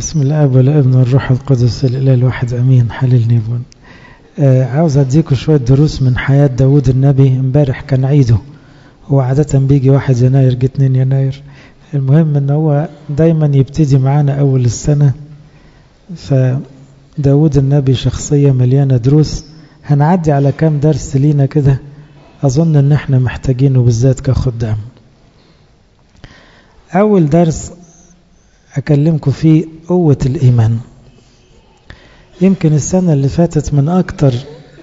بسم الله والابن والروح القدس الإله الواحد أمين حللني بون آه عاوز أديكم شوية دروس من حياة داود النبي امبارح كان عيده هو عادة بيجي واحد يناير جه 2 يناير المهم ان هو دايما يبتدي معانا أول السنة فداود النبي شخصية مليانة دروس هنعدي على كام درس لينا كده أظن ان احنا محتاجينه بالذات كخدام أول درس أكلمكم فيه قوة الإيمان يمكن السنة اللي فاتت من أكتر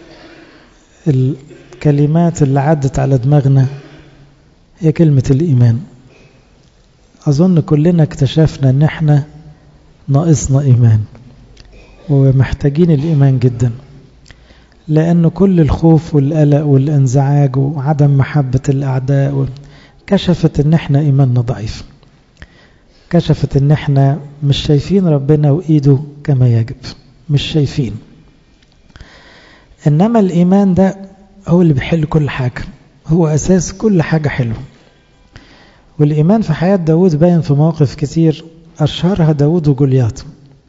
الكلمات اللي عدت على دماغنا هي كلمة الإيمان أظن كلنا اكتشفنا أن احنا ناقصنا إيمان ومحتاجين الإيمان جدا لأن كل الخوف والقلق والانزعاج وعدم محبة الأعداء كشفت أن احنا إيماننا ضعيف كشفت ان احنا مش شايفين ربنا وايده كما يجب مش شايفين انما الايمان ده هو اللي بيحل كل حاجة هو اساس كل حاجة حلوة والايمان في حياة داود باين في مواقف كتير اشهرها داود وجولياط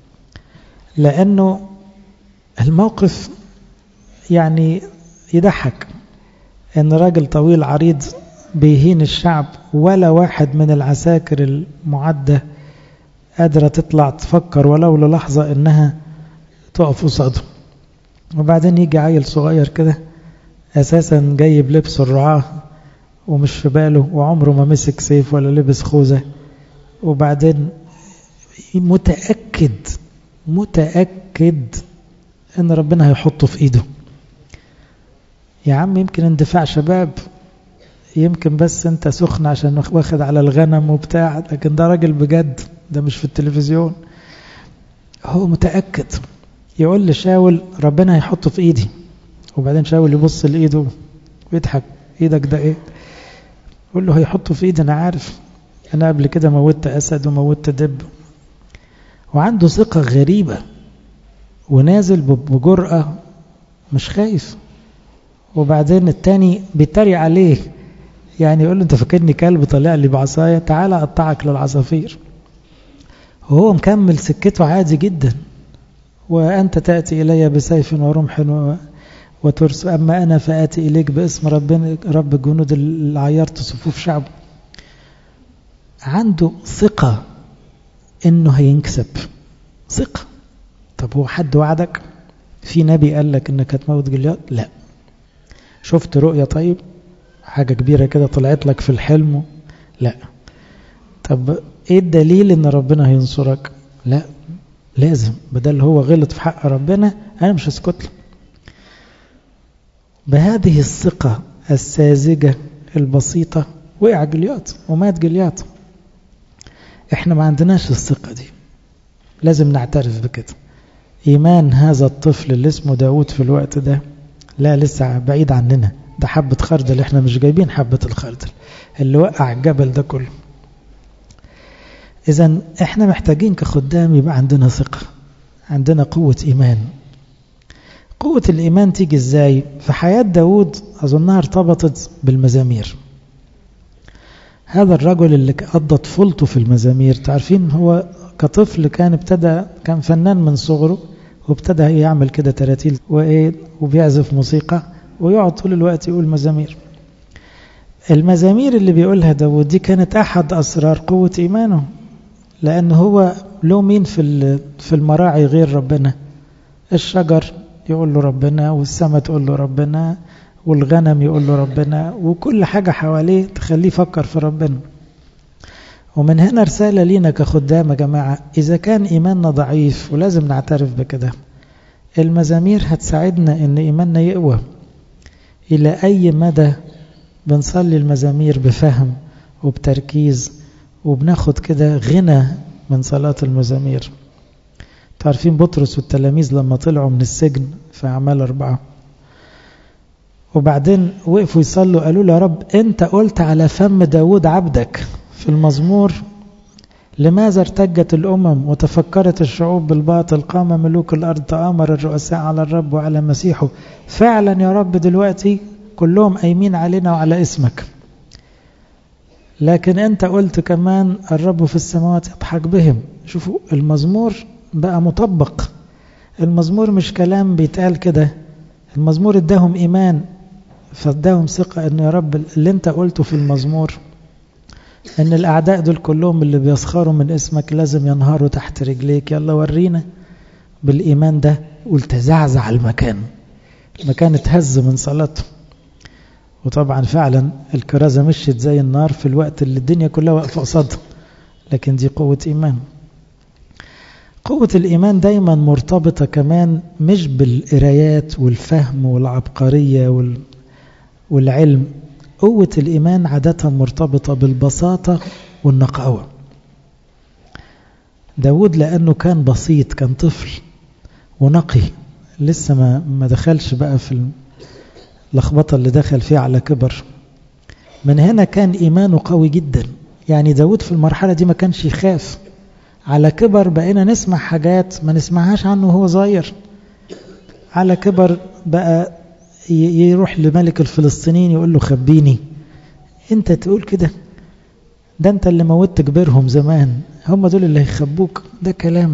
لانه الموقف يعني يضحك ان راجل طويل عريض بيهين الشعب ولا واحد من العساكر المعدة قادرة تطلع تفكر ولو للحظة انها تقف قصاده وبعدين يجي عيل صغير كده اساسا جاي بلبس الرعاة ومش في باله وعمره ما مسك سيف ولا لبس خوذة وبعدين متأكد متأكد ان ربنا هيحطه في ايده يا عم يمكن اندفاع شباب يمكن بس انت سخن عشان واخد على الغنم وبتاع لكن ده راجل بجد ده مش في التلفزيون هو متأكد يقول لشاول ربنا هيحطه في ايدي وبعدين شاول يبص لايده ويضحك ايدك ده ايه يقول له هيحطه في ايدي انا عارف انا قبل كده موتت اسد وموتت دب وعنده ثقة غريبة ونازل بجرأة مش خايف وبعدين التاني بيتريق عليه يعني يقول له انت فاكرني كلب طلع لي بعصايه تعالى اقطعك للعصافير وهو مكمل سكته عادي جدا وانت تاتي الي بسيف ورمح وترس اما انا فاتي اليك باسم ربنا رب الجنود اللي عيرت صفوف شعبه عنده ثقه انه هينكسب ثقه طب هو حد وعدك في نبي قال لك انك هتموت جليات لا شفت رؤية طيب حاجة كبيرة كده طلعت لك في الحلم لا طب ايه الدليل ان ربنا هينصرك لا لازم بدل هو غلط في حق ربنا انا مش هسكت له بهذه الثقة الساذجة البسيطة وقع جلياط ومات جلياط احنا ما عندناش الثقة دي لازم نعترف بكده ايمان هذا الطفل اللي اسمه داود في الوقت ده لا لسه بعيد عننا ده حبة خردل احنا مش جايبين حبة الخردل اللي وقع الجبل ده كله اذا احنا محتاجين كخدام يبقى عندنا ثقة عندنا قوة ايمان قوة الايمان تيجي ازاي في حياة داود اظنها ارتبطت بالمزامير هذا الرجل اللي قضى طفولته في المزامير تعرفين هو كطفل كان ابتدى كان فنان من صغره وابتدى يعمل كده تراتيل وايه وبيعزف موسيقى ويقعد طول الوقت يقول مزامير المزامير اللي بيقولها داود دي كانت احد اسرار قوة ايمانه لان هو له مين في في المراعي غير ربنا الشجر يقول له ربنا والسماء تقول له ربنا والغنم يقول له ربنا وكل حاجة حواليه تخليه يفكر في ربنا ومن هنا رسالة لينا كخدام يا جماعة إذا كان إيماننا ضعيف ولازم نعترف بكده المزامير هتساعدنا إن إيماننا يقوى إلى أي مدى بنصلي المزامير بفهم وبتركيز وبناخد كده غنى من صلاة المزامير تعرفين بطرس والتلاميذ لما طلعوا من السجن في أعمال أربعة وبعدين وقفوا يصلوا قالوا له يا رب أنت قلت على فم داود عبدك في المزمور لماذا ارتجت الأمم وتفكرت الشعوب بالباطل قام ملوك الأرض تآمر الرؤساء على الرب وعلى مسيحه فعلا يا رب دلوقتي كلهم قايمين علينا وعلى اسمك لكن أنت قلت كمان الرب في السماوات يضحك بهم شوفوا المزمور بقى مطبق المزمور مش كلام بيتقال كده المزمور اداهم إيمان فاداهم ثقة أنه يا رب اللي انت قلته في المزمور أن الأعداء دول كلهم اللي بيسخروا من اسمك لازم ينهاروا تحت رجليك يلا ورينا بالإيمان ده قلت زعزع المكان المكان اتهز من صلاته وطبعا فعلا الكرازة مشيت زي النار في الوقت اللي الدنيا كلها واقفة قصادها لكن دي قوة إيمان قوة الإيمان دايما مرتبطة كمان مش بالقرايات والفهم والعبقرية وال... والعلم قوة الإيمان عادة مرتبطة بالبساطة والنقاوة داود لأنه كان بسيط كان طفل ونقي لسه ما, ما دخلش بقى في اللخبطة اللي دخل فيها على كبر من هنا كان إيمانه قوي جدا يعني داود في المرحلة دي ما كانش يخاف على كبر بقينا نسمع حاجات ما نسمعهاش عنه وهو صغير على كبر بقى يروح لملك الفلسطينيين يقول له خبيني انت تقول كده ده انت اللي موتت كبيرهم زمان هم دول اللي هيخبوك ده كلام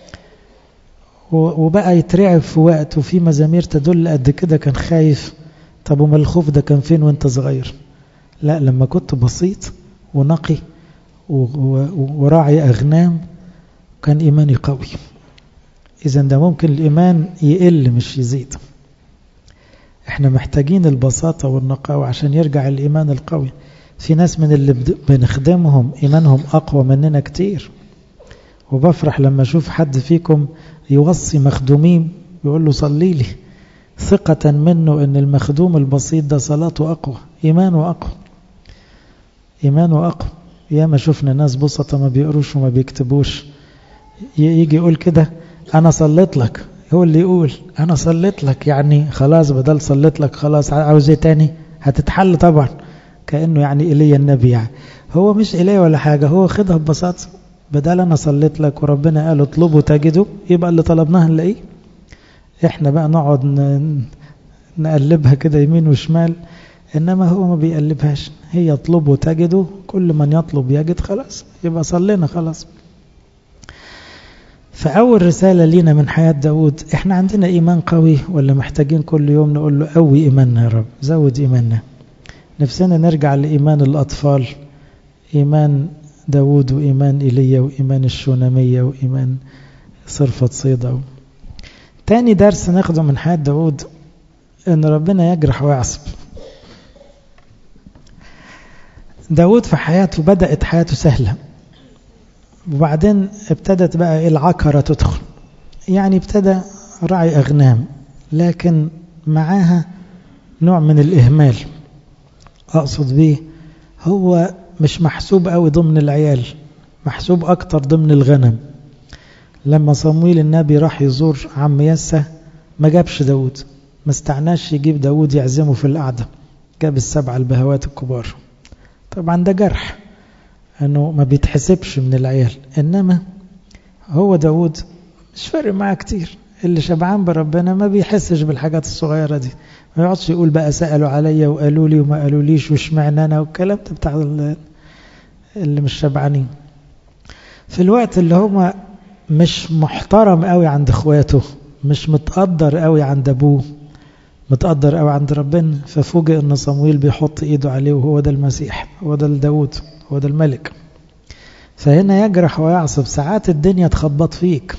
وبقى يترعب في وقت وفي مزامير تدل قد كده كان خايف طب وما الخوف ده كان فين وانت صغير لا لما كنت بسيط ونقي وراعي أغنام كان إيماني قوي إذا ده ممكن الإيمان يقل مش يزيد احنا محتاجين البساطة والنقاوة عشان يرجع الإيمان القوي في ناس من اللي بنخدمهم إيمانهم أقوى مننا كتير وبفرح لما أشوف حد فيكم يوصي مخدومين يقول له صلي لي ثقة منه أن المخدوم البسيط ده صلاته أقوى إيمانه أقوى إيمانه أقوى ياما شفنا ناس بسطة ما بيقروش وما بيكتبوش يجي يقول كده أنا صليت لك هو اللي يقول أنا صليت لك يعني خلاص بدل صليت لك خلاص عاوز ايه تاني هتتحل طبعا كأنه يعني إلي النبي يعني هو مش إلي ولا حاجة هو خدها ببساطة بدل أنا صليت لك وربنا قال اطلبوا تجدوا يبقى اللي طلبناه نلاقيه احنا بقى نقعد نقلبها كده يمين وشمال إنما هو ما بيقلبهاش هي اطلبوا تجدوا كل من يطلب يجد خلاص يبقى صلينا خلاص فأول رسالة لينا من حياة داود احنا عندنا إيمان قوي ولا محتاجين كل يوم نقول له قوي إيماننا يا رب زود إيماننا نفسنا نرجع لإيمان الأطفال إيمان داود وإيمان إيليا وإيمان الشونامية وإيمان صرفة صيدا تاني درس ناخده من حياة داود إن ربنا يجرح ويعصب داود في حياته بدأت حياته سهلة وبعدين ابتدت بقى ايه العكرة تدخل يعني ابتدى راعي أغنام لكن معاها نوع من الإهمال أقصد بيه هو مش محسوب قوي ضمن العيال محسوب أكتر ضمن الغنم لما صمويل النبي راح يزور عم يسى ما جابش داود ما استعناش يجيب داود يعزمه في القعدة جاب السبع البهوات الكبار طبعا ده جرح انه ما بيتحسبش من العيال انما هو داود مش فارق معاه كتير اللي شبعان بربنا ما بيحسش بالحاجات الصغيرة دي ما يقعدش يقول بقى سألوا عليا وقالوا لي وما قالوا ليش واشمعنى انا والكلام ده بتاع اللي مش شبعانين في الوقت اللي هما مش محترم قوي عند اخواته مش متقدر قوي عند ابوه متقدر قوي عند ربنا ففوجئ ان صمويل بيحط ايده عليه وهو ده المسيح هو ده داود هو ده الملك فهنا يجرح ويعصب ساعات الدنيا تخبط فيك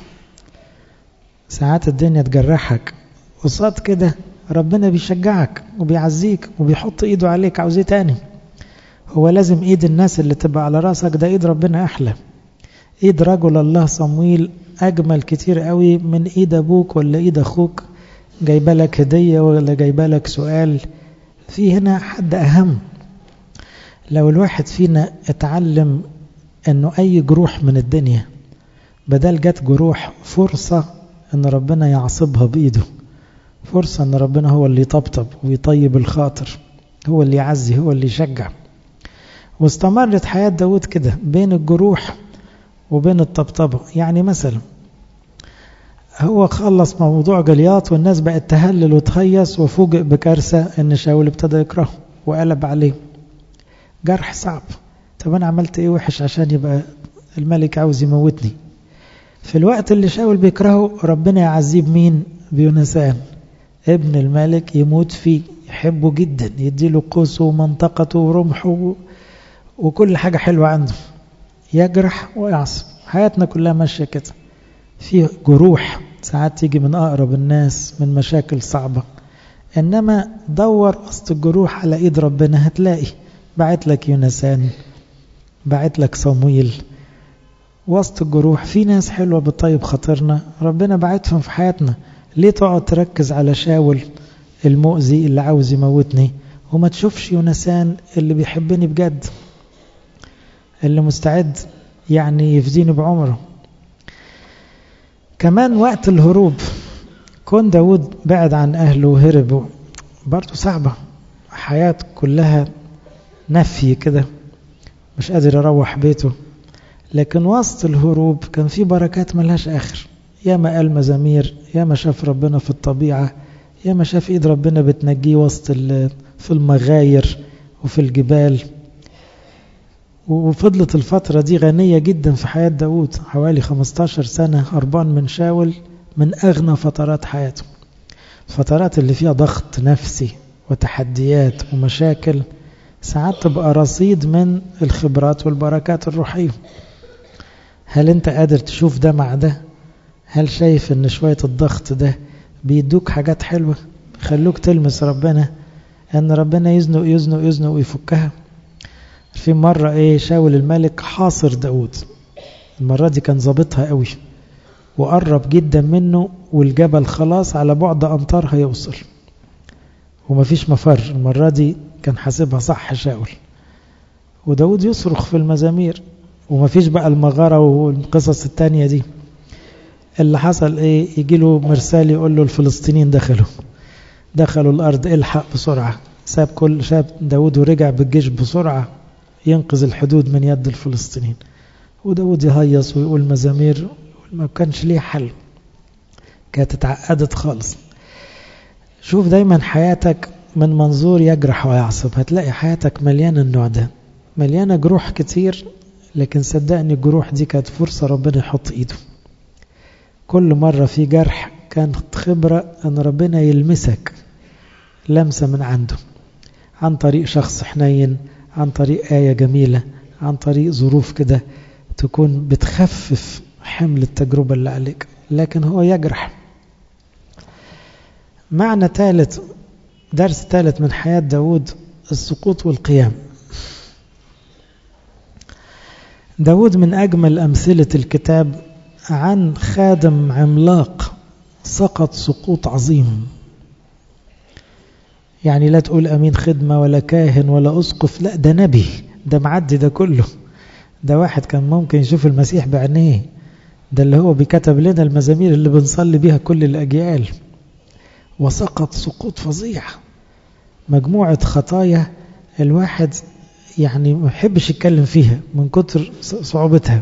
ساعات الدنيا تجرحك قصاد كده ربنا بيشجعك وبيعزيك وبيحط ايده عليك عاوز ايه تاني هو لازم ايد الناس اللي تبقى على راسك ده ايد ربنا احلى ايد رجل الله صمويل اجمل كتير قوي من ايد ابوك ولا ايد اخوك جايبه لك هديه ولا جايبه لك سؤال في هنا حد اهم لو الواحد فينا اتعلم انه اي جروح من الدنيا بدل جت جروح فرصة ان ربنا يعصبها بايده فرصة ان ربنا هو اللي يطبطب ويطيب الخاطر هو اللي يعزي هو اللي يشجع واستمرت حياة داود كده بين الجروح وبين الطبطبة يعني مثلا هو خلص موضوع جلياط والناس بقت تهلل وتهيص وفوجئ بكارثة ان شاول ابتدى يكرهه وقلب عليه جرح صعب طب انا عملت ايه وحش عشان يبقى الملك عاوز يموتني في الوقت اللي شاول بيكرهه ربنا يعزيه بمين بيونسان ابن الملك يموت فيه يحبه جدا يديله قوسه ومنطقته ورمحه وكل حاجة حلوة عنده يجرح ويعصب حياتنا كلها ماشية كده في جروح ساعات تيجي من أقرب الناس من مشاكل صعبة إنما دور وسط الجروح على إيد ربنا هتلاقي بعت لك يونسان بعت لك صمويل وسط الجروح في ناس حلوة بتطيب خاطرنا ربنا بعتهم في حياتنا ليه تقعد تركز على شاول المؤذي اللي عاوز يموتني وما تشوفش يونسان اللي بيحبني بجد اللي مستعد يعني يفديني بعمره كمان وقت الهروب كون داود بعد عن أهله وهرب برضه صعبة حياة كلها نفي كده مش قادر يروح بيته لكن وسط الهروب كان في بركات ملهاش آخر يا ما قال مزامير يا ما شاف ربنا في الطبيعة يا ما شاف إيد ربنا بتنجيه وسط في المغاير وفي الجبال وفضلت الفترة دي غنية جدا في حياة داود حوالي 15 سنة هربان من شاول من أغنى فترات حياته الفترات اللي فيها ضغط نفسي وتحديات ومشاكل ساعات تبقى رصيد من الخبرات والبركات الروحية هل انت قادر تشوف ده مع ده هل شايف ان شوية الضغط ده بيدوك حاجات حلوة خلوك تلمس ربنا ان ربنا يزنق يزنق يزنق ويفكها في مرة ايه شاول الملك حاصر داود المرة دي كان ظابطها قوي وقرب جدا منه والجبل خلاص على بعد امتار هيوصل ومفيش مفر المرة دي كان حاسبها صح شاول وداود يصرخ في المزامير ومفيش بقى المغارة والقصص التانية دي اللي حصل ايه يجي له مرسال يقول له الفلسطينيين دخلوا دخلوا الارض الحق بسرعة ساب كل شاب داود ورجع بالجيش بسرعة ينقذ الحدود من يد الفلسطينيين وداود يهيص ويقول مزامير ما كانش ليه حل كانت اتعقدت خالص شوف دايما حياتك من منظور يجرح ويعصب هتلاقي حياتك مليانة النوع ده مليانة جروح كتير لكن صدقني الجروح دي كانت فرصة ربنا يحط ايده كل مرة في جرح كانت خبرة ان ربنا يلمسك لمسة من عنده عن طريق شخص حنين عن طريق آية جميلة عن طريق ظروف كده تكون بتخفف حمل التجربة اللي عليك لكن هو يجرح معنى ثالث درس ثالث من حياة داود السقوط والقيام داود من أجمل أمثلة الكتاب عن خادم عملاق سقط سقوط عظيم يعني لا تقول أمين خدمة ولا كاهن ولا أسقف لا ده نبي ده معدي ده كله ده واحد كان ممكن يشوف المسيح بعينيه ده اللي هو بيكتب لنا المزامير اللي بنصلي بيها كل الأجيال وسقط سقوط فظيع مجموعة خطايا الواحد يعني ما يحبش يتكلم فيها من كتر صعوبتها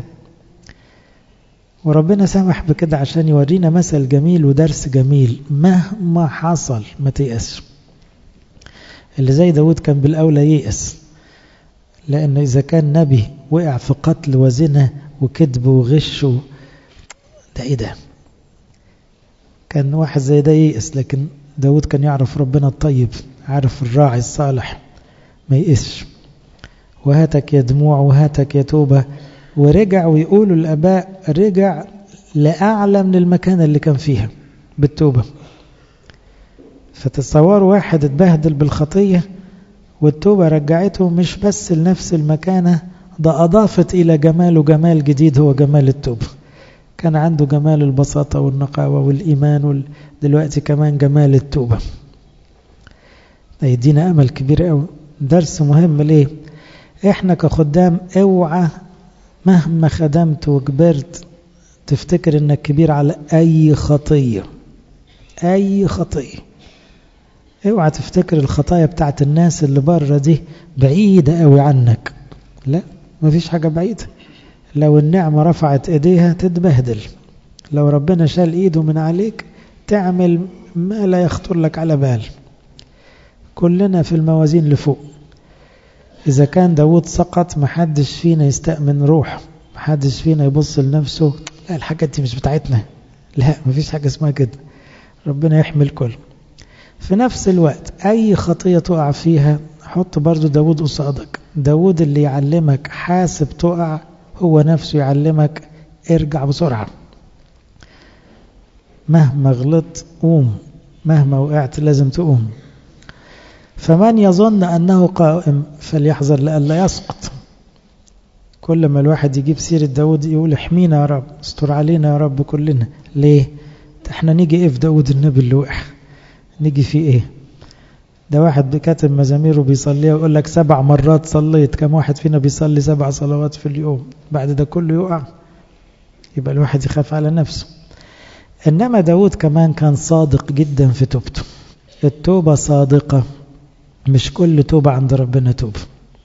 وربنا سمح بكده عشان يورينا مثل جميل ودرس جميل مهما حصل ما تيأسش اللي زي داود كان بالأولى ييأس لأنه إذا كان نبي وقع في قتل وزنا وكذب وغش و... ده إيه ده كان واحد زي ده ييأس لكن داود كان يعرف ربنا الطيب عارف الراعي الصالح ما يئسش وهاتك يا دموع وهاتك يا توبة ورجع ويقولوا الآباء رجع لأعلى من المكان اللي كان فيها بالتوبة فتصوروا واحد اتبهدل بالخطية والتوبة رجعته مش بس لنفس المكانة ده أضافت إلى جماله جمال جديد هو جمال التوبة كان عنده جمال البساطة والنقاوة والإيمان وال... دلوقتي كمان جمال التوبة ده يدينا أمل كبير قوي درس مهم ليه احنا كخدام اوعى مهما خدمت وكبرت تفتكر انك كبير على اي خطية اي خطية اوعى تفتكر الخطايا بتاعت الناس اللي بره دي بعيدة قوي عنك لا مفيش حاجة بعيدة لو النعمة رفعت ايديها تتبهدل لو ربنا شال ايده من عليك تعمل ما لا يخطر لك على بال كلنا في الموازين لفوق إذا كان داود سقط محدش فينا يستأمن روح محدش فينا يبص لنفسه لا الحاجات دي مش بتاعتنا لا مفيش حاجة اسمها كده ربنا يحمل كل في نفس الوقت أي خطية تقع فيها حط برضو داود قصادك داود اللي يعلمك حاسب تقع هو نفسه يعلمك ارجع بسرعة مهما غلطت قوم مهما وقعت لازم تقوم فمن يظن أنه قائم فليحذر لألا يسقط كل ما الواحد يجيب سيرة داود يقول احمينا يا رب استر علينا يا رب كلنا ليه احنا نيجي ايه في داود النبي اللي وقع نيجي في ايه ده واحد بكاتب مزامير وبيصليها ويقول لك سبع مرات صليت كم واحد فينا بيصلي سبع صلوات في اليوم بعد ده كله يقع يبقى الواحد يخاف على نفسه إنما داود كمان كان صادق جدا في توبته التوبة صادقة مش كل توبة عند ربنا توبة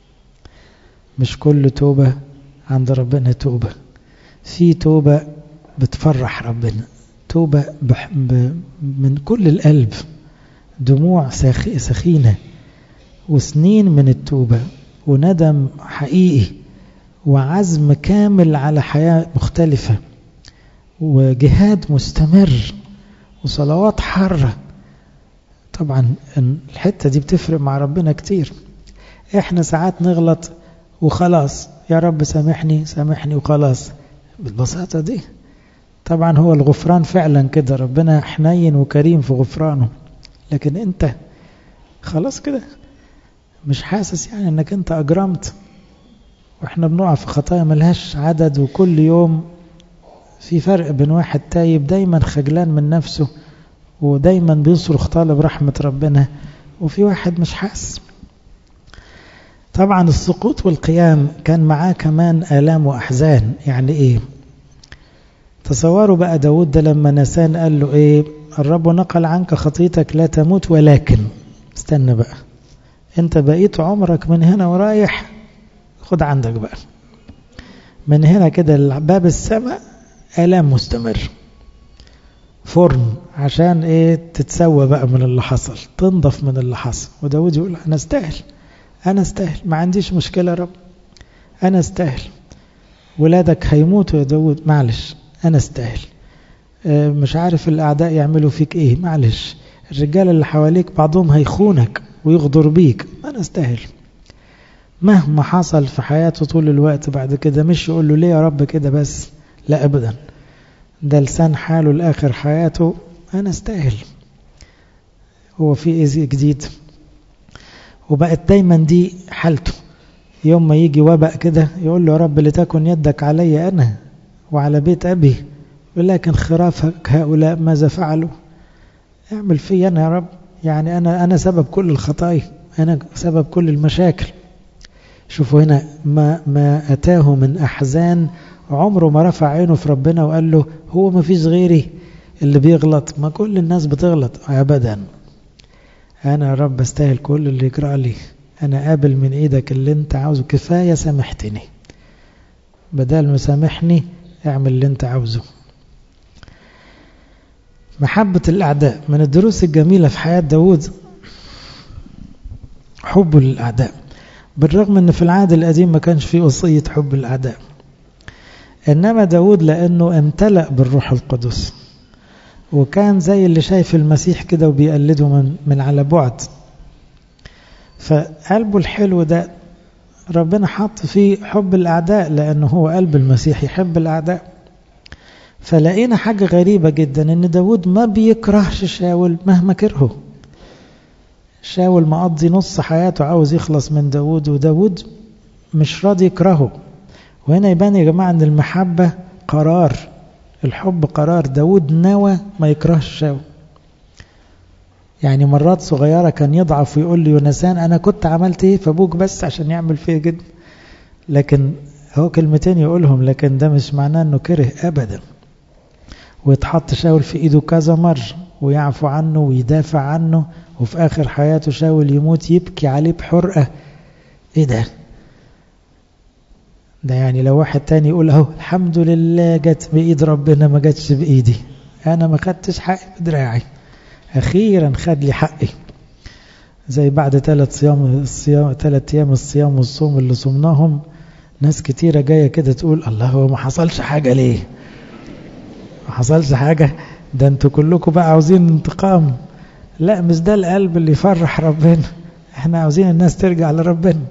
مش كل توبة عند ربنا توبة في توبة بتفرح ربنا توبة بح ب من كل القلب دموع سخينة وسنين من التوبة وندم حقيقي وعزم كامل على حياة مختلفة وجهاد مستمر وصلوات حارة طبعا الحتة دي بتفرق مع ربنا كتير احنا ساعات نغلط وخلاص يا رب سامحني سامحني وخلاص بالبساطة دي طبعا هو الغفران فعلا كده ربنا حنين وكريم في غفرانه لكن انت خلاص كده مش حاسس يعني انك انت اجرمت واحنا بنقع في خطايا ملهاش عدد وكل يوم في فرق بين واحد تايب دايما خجلان من نفسه ودايما بيصرخ طالب رحمة ربنا وفي واحد مش حاسس طبعا السقوط والقيام كان معاه كمان آلام وأحزان يعني إيه تصوروا بقى داود ده لما نسان قال له إيه الرب نقل عنك خطيتك لا تموت ولكن استنى بقى انت بقيت عمرك من هنا ورايح خد عندك بقى من هنا كده باب السماء آلام مستمر فرن عشان ايه تتسوى بقى من اللي حصل تنضف من اللي حصل وداود يقول انا استاهل انا استاهل ما عنديش مشكلة يا رب انا استاهل ولادك هيموتوا يا داود معلش انا استاهل مش عارف الاعداء يعملوا فيك ايه معلش الرجال اللي حواليك بعضهم هيخونك ويغدر بيك انا استاهل مهما حصل في حياته طول الوقت بعد كده مش يقول له ليه يا رب كده بس لا ابدا ده لسان حاله لاخر حياته انا استاهل هو في ايه جديد وبقت دايما دي حالته يوم ما يجي وباء كده يقول له يا رب لتكن يدك علي انا وعلى بيت ابي ولكن خرافك هؤلاء ماذا فعلوا اعمل في انا يا رب يعني انا انا سبب كل الخطايا انا سبب كل المشاكل شوفوا هنا ما ما اتاه من احزان عمره ما رفع عينه في ربنا وقال له هو ما فيش غيري اللي بيغلط ما كل الناس بتغلط ابدا انا يا رب استاهل كل اللي يجرى لي انا قابل من ايدك اللي انت عاوزه كفايه سامحتني بدل ما سامحني اعمل اللي انت عاوزه محبة الأعداء من الدروس الجميلة في حياة داود حبه للأعداء بالرغم أن في العهد القديم ما كانش فيه وصية حب الأعداء إنما داود لأنه امتلأ بالروح القدس وكان زي اللي شايف المسيح كده وبيقلده من, من على بعد فقلبه الحلو ده ربنا حط فيه حب الأعداء لأنه هو قلب المسيح يحب الأعداء فلقينا حاجة غريبة جدا ان داود ما بيكرهش شاول مهما كرهه شاول مقضي نص حياته عاوز يخلص من داود وداود مش راضي يكرهه وهنا يبان يا جماعة ان المحبة قرار الحب قرار داود نوى ما يكرهش شاول يعني مرات صغيرة كان يضعف ويقول لي يونسان أنا كنت عملت إيه فأبوك بس عشان يعمل فيه جد لكن هو كلمتين يقولهم لكن ده مش معناه أنه كره أبدا ويتحط شاول في ايده كذا مرة ويعفو عنه ويدافع عنه وفي اخر حياته شاول يموت يبكي عليه بحرقة ايه ده ده يعني لو واحد تاني يقول اهو الحمد لله جت بايد ربنا ما جاتش بايدي انا ما خدتش حقي بدراعي اخيرا خد لي حقي زي بعد ثلاث صيام الصيام ثلاث ايام الصيام والصوم اللي صمناهم ناس كتيرة جاية كده تقول الله هو ما حصلش حاجة ليه حصلش حاجة ده انتوا كلكم بقى عاوزين انتقام لا مش ده القلب اللي يفرح ربنا احنا عاوزين الناس ترجع لربنا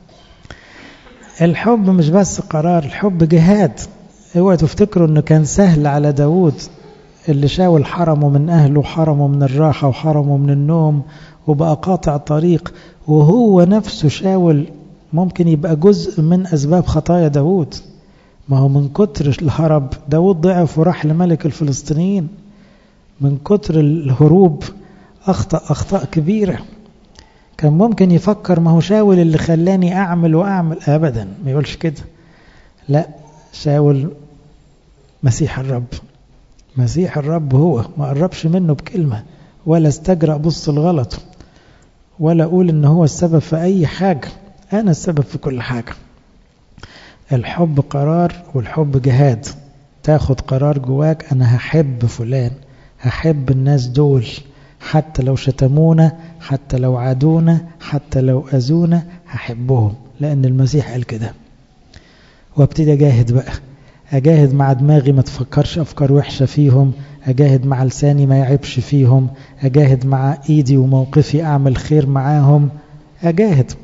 الحب مش بس قرار الحب جهاد اوعوا تفتكروا انه كان سهل على داود اللي شاول حرمه من اهله وحرمه من الراحة وحرمه من النوم وبقى قاطع طريق وهو نفسه شاول ممكن يبقى جزء من أسباب خطايا داود ما هو من كتر الهرب داود ضعف وراح لملك الفلسطينيين من كتر الهروب أخطأ أخطاء كبيرة كان ممكن يفكر ما هو شاول اللي خلاني أعمل وأعمل أبدا ما يقولش كده لا شاول مسيح الرب مسيح الرب هو ما قربش منه بكلمة ولا استجرأ بص الغلط ولا أقول إن هو السبب في أي حاجة أنا السبب في كل حاجة الحب قرار والحب جهاد تاخد قرار جواك أنا هحب فلان هحب الناس دول حتى لو شتمونا حتى لو عادونا حتى لو أذونا هحبهم لأن المسيح قال كده وابتدي أجاهد بقى أجاهد مع دماغي ما تفكرش أفكار وحشة فيهم أجاهد مع لساني ما يعيبش فيهم أجاهد مع إيدي وموقفي أعمل خير معاهم أجاهد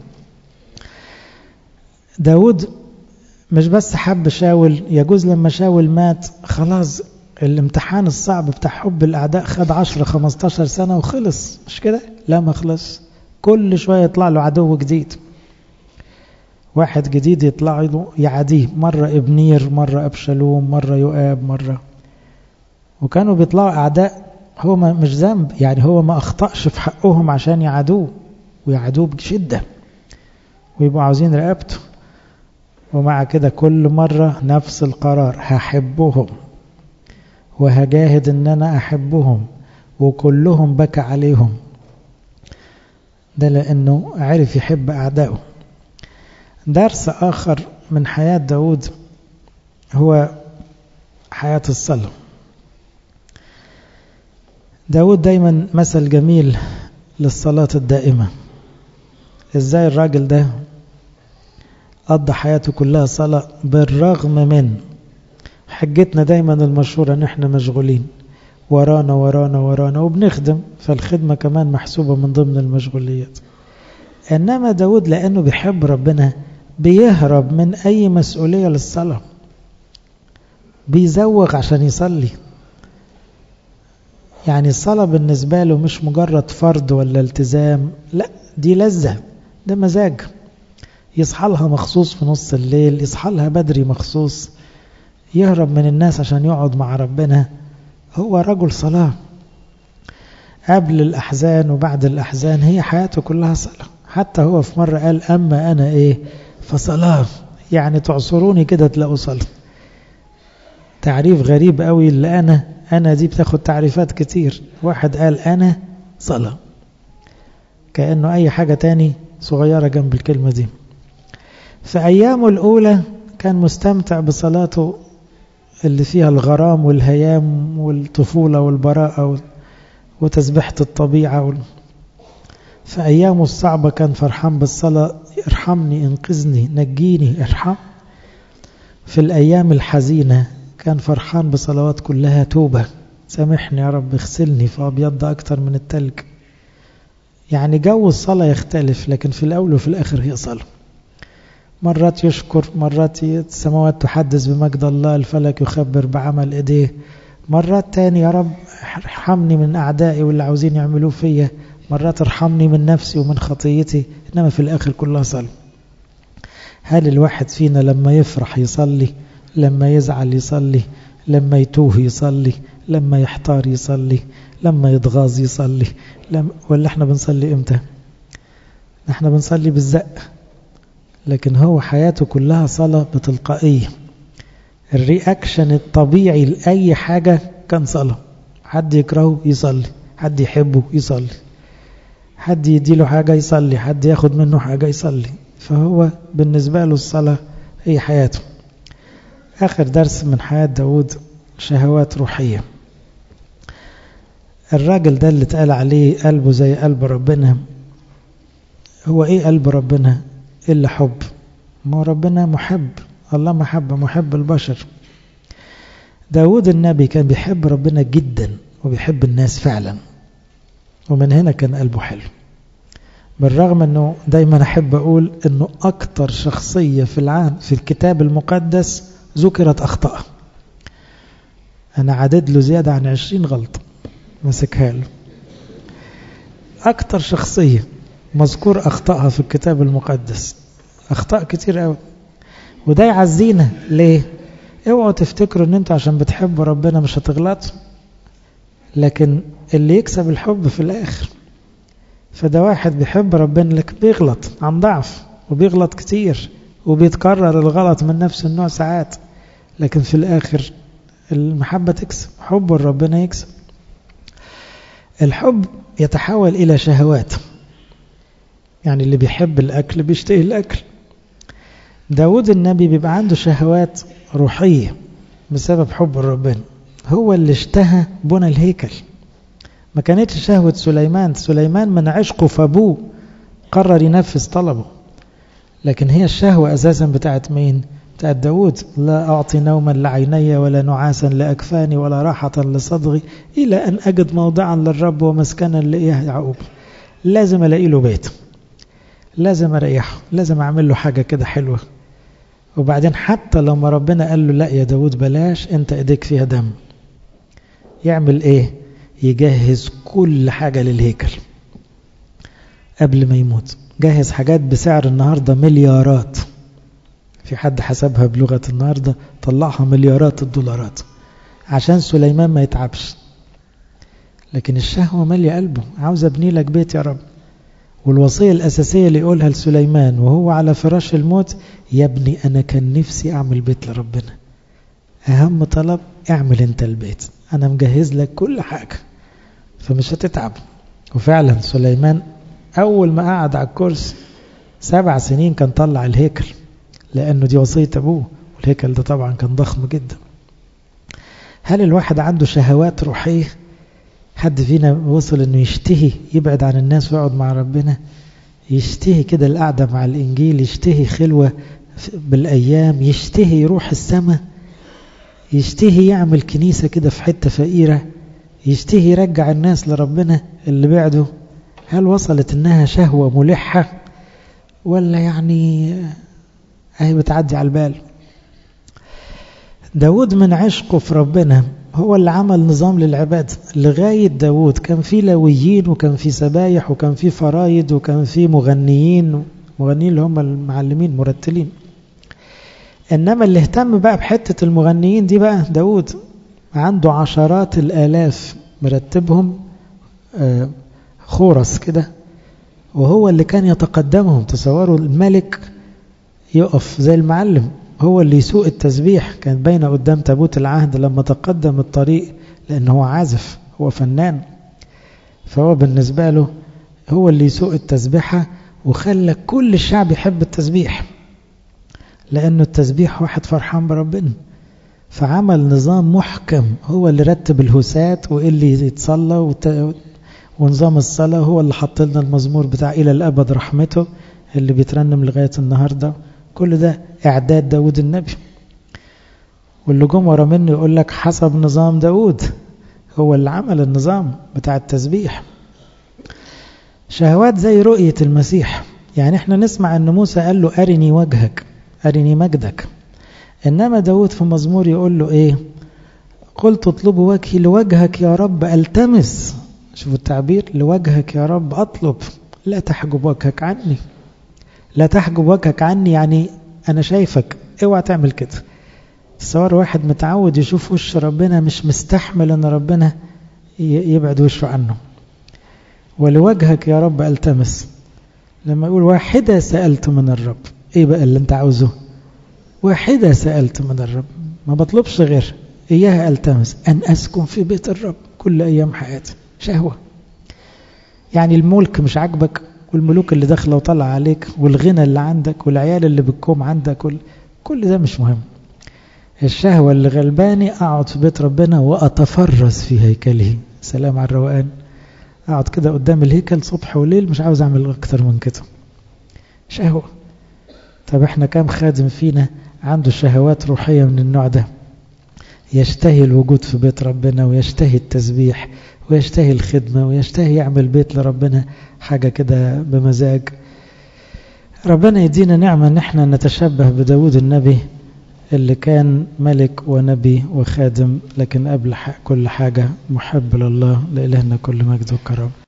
داود مش بس حب شاول يجوز لما شاول مات خلاص الامتحان الصعب بتاع حب الأعداء خد 10 15 سنة وخلص مش كده لا ما خلص كل شوية يطلع له عدو جديد واحد جديد يطلع له يعاديه مرة ابنير مرة أبشالوم مرة يؤاب مرة وكانوا بيطلعوا أعداء هو ما مش ذنب يعني هو ما أخطأش في حقهم عشان يعادوه ويعادوه بشدة ويبقوا عاوزين رقبته ومع كده كل مرة نفس القرار هحبهم وهجاهد ان انا احبهم وكلهم بكى عليهم ده لانه عرف يحب اعدائه درس اخر من حياة داود هو حياة الصلاة داود دايما مثل جميل للصلاة الدائمة ازاي الراجل ده قضى حياته كلها صلاة بالرغم من حجتنا دايما المشهورة ان احنا مشغولين ورانا ورانا ورانا وبنخدم فالخدمة كمان محسوبة من ضمن المشغوليات انما داود لانه بيحب ربنا بيهرب من اي مسؤولية للصلاة بيزوغ عشان يصلي يعني الصلاة بالنسبة له مش مجرد فرض ولا التزام لا دي لذة ده مزاج يصحى لها مخصوص في نص الليل يصحى لها بدري مخصوص يهرب من الناس عشان يقعد مع ربنا هو رجل صلاة قبل الأحزان وبعد الأحزان هي حياته كلها صلاة حتى هو في مرة قال أما أنا إيه فصلاة يعني تعصروني كده تلاقوا صلاة تعريف غريب قوي اللي أنا أنا دي بتاخد تعريفات كتير واحد قال أنا صلاة كأنه أي حاجة تاني صغيرة جنب الكلمة دي في أيامه الأولى كان مستمتع بصلاته اللي فيها الغرام والهيام والطفولة والبراءة وتسبحة الطبيعة وال... في أيامه الصعبة كان فرحان بالصلاة ارحمني انقذني نجيني ارحم في الأيام الحزينة كان فرحان بصلوات كلها توبة سامحني يا رب اغسلني فأبيض أكتر من التلج يعني جو الصلاة يختلف لكن في الأول وفي الآخر هي صلاة مرات يشكر مرات السماوات تحدث بمجد الله الفلك يخبر بعمل ايديه مرات تاني يا رب ارحمني من اعدائي واللي عاوزين يعملوه فيا مرات ارحمني من نفسي ومن خطيتي انما في الاخر كلها صلاه هل الواحد فينا لما يفرح يصلي لما يزعل يصلي لما يتوه يصلي لما يحتار يصلي لما يتغاظ يصلي لما ولا احنا بنصلي امتى احنا بنصلي بالزق لكن هو حياته كلها صلاة بتلقائية الرياكشن الطبيعي لأي حاجة كان صلاة حد يكرهه يصلي حد يحبه يصلي حد يديله حاجة يصلي حد ياخد منه حاجة يصلي فهو بالنسبة له الصلاة هي حياته آخر درس من حياة داود شهوات روحية الراجل ده اللي اتقال عليه قلبه زي قلب ربنا هو ايه قلب ربنا إلا حب ما ربنا محب الله محبة محب البشر داود النبي كان بيحب ربنا جدا وبيحب الناس فعلا ومن هنا كان قلبه حلو بالرغم انه دايما احب اقول انه اكتر شخصية في العام في الكتاب المقدس ذكرت اخطاء انا عدد له زيادة عن عشرين غلطة مسكها له اكتر شخصية مذكور اخطائها في الكتاب المقدس اخطاء كتير قوي وده يعزينا ليه اوعوا تفتكروا ان انتوا عشان بتحبوا ربنا مش هتغلطوا لكن اللي يكسب الحب في الاخر فده واحد بيحب ربنا لكن بيغلط عن ضعف وبيغلط كتير وبيتكرر الغلط من نفس النوع ساعات لكن في الاخر المحبة تكسب حب ربنا يكسب الحب يتحول إلى شهوات يعني اللي بيحب الأكل بيشتهي الأكل داود النبي بيبقى عنده شهوات روحية بسبب حب ربنا هو اللي اشتهى بنى الهيكل ما كانتش شهوة سليمان سليمان من عشقه فابوه قرر ينفذ طلبه لكن هي الشهوة أساسا بتاعت مين بتاعت داود لا أعطي نوما لعيني ولا نعاسا لأكفاني ولا راحة لصدغي إلى أن أجد موضعا للرب ومسكنا لإيه يعقوب لازم ألاقي له بيت لازم أريحه لازم أعمل له حاجة كده حلوة وبعدين حتى لما ربنا قال له لا يا داود بلاش انت ايديك فيها دم يعمل ايه يجهز كل حاجة للهيكل قبل ما يموت جهز حاجات بسعر النهاردة مليارات في حد حسبها بلغة النهاردة طلعها مليارات الدولارات عشان سليمان ما يتعبش لكن الشهوة مالية قلبه عاوز ابني لك بيت يا رب والوصية الأساسية اللي يقولها لسليمان وهو على فراش الموت يا ابني أنا كان نفسي أعمل بيت لربنا أهم طلب اعمل أنت البيت أنا مجهز لك كل حاجة فمش هتتعب وفعلا سليمان أول ما قعد على الكرسي سبع سنين كان طلع الهيكل لأنه دي وصية أبوه والهيكل ده طبعا كان ضخم جدا هل الواحد عنده شهوات روحية حد فينا وصل انه يشتهي يبعد عن الناس ويقعد مع ربنا يشتهي كده القعدة مع الإنجيل يشتهي خلوة بالأيام يشتهي يروح السماء يشتهي يعمل كنيسة كده في حتة فقيرة يشتهي يرجع الناس لربنا اللي بعده هل وصلت انها شهوة ملحة ولا يعني اهي بتعدي على البال داود من عشقه في ربنا هو اللي عمل نظام للعبادة لغاية داود كان في لويين وكان في سبايح وكان في فرايد وكان في مغنيين مغنيين اللي هم المعلمين مرتلين إنما اللي اهتم بقى بحتة المغنيين دي بقى داود عنده عشرات الآلاف مرتبهم خورس كده وهو اللي كان يتقدمهم تصوروا الملك يقف زي المعلم هو اللي يسوق التسبيح كان باينه قدام تابوت العهد لما تقدم الطريق لأنه هو عازف هو فنان فهو بالنسبة له هو اللي يسوق التسبيحة وخلى كل الشعب يحب التسبيح لأنه التسبيح واحد فرحان بربنا فعمل نظام محكم هو اللي رتب الهسات وإيه اللي يتصلى وت... ونظام الصلاة هو اللي حط لنا المزمور بتاع إلى الأبد رحمته اللي بيترنم لغاية النهاردة كل ده إعداد داود النبي واللي جم ورا منه يقول لك حسب نظام داود هو اللي عمل النظام بتاع التسبيح شهوات زي رؤية المسيح يعني احنا نسمع ان موسى قال له أرني وجهك أرني مجدك إنما داود في مزمور يقول له إيه قلت اطلب وجهي لوجهك يا رب ألتمس شوفوا التعبير لوجهك يا رب أطلب لا تحجب وجهك عني لا تحجب وجهك عني يعني أنا شايفك اوعى تعمل كده تصور واحد متعود يشوف وش ربنا مش مستحمل ان ربنا يبعد وشه عنه ولوجهك يا رب التمس لما يقول واحدة سألت من الرب ايه بقى اللي انت عاوزه واحدة سألت من الرب ما بطلبش غير اياها التمس ان اسكن في بيت الرب كل ايام حياتي شهوة يعني الملك مش عاجبك والملوك اللي داخله وطلع عليك والغنى اللي عندك والعيال اللي بتكوم عندك كل كل ده مش مهم الشهوة اللي غلباني أقعد في بيت ربنا وأتفرس في هيكله سلام على الروقان أقعد كده قدام الهيكل صبح وليل مش عاوز أعمل أكتر من كده شهوة طب احنا كام خادم فينا عنده شهوات روحية من النوع ده يشتهي الوجود في بيت ربنا ويشتهي التسبيح ويشتهي الخدمة ويشتهي يعمل بيت لربنا حاجة كده بمزاج ربنا يدينا نعمة ان احنا نتشبه بداود النبي اللي كان ملك ونبي وخادم لكن قبل كل حاجة محب لله لإلهنا كل مجد وكرم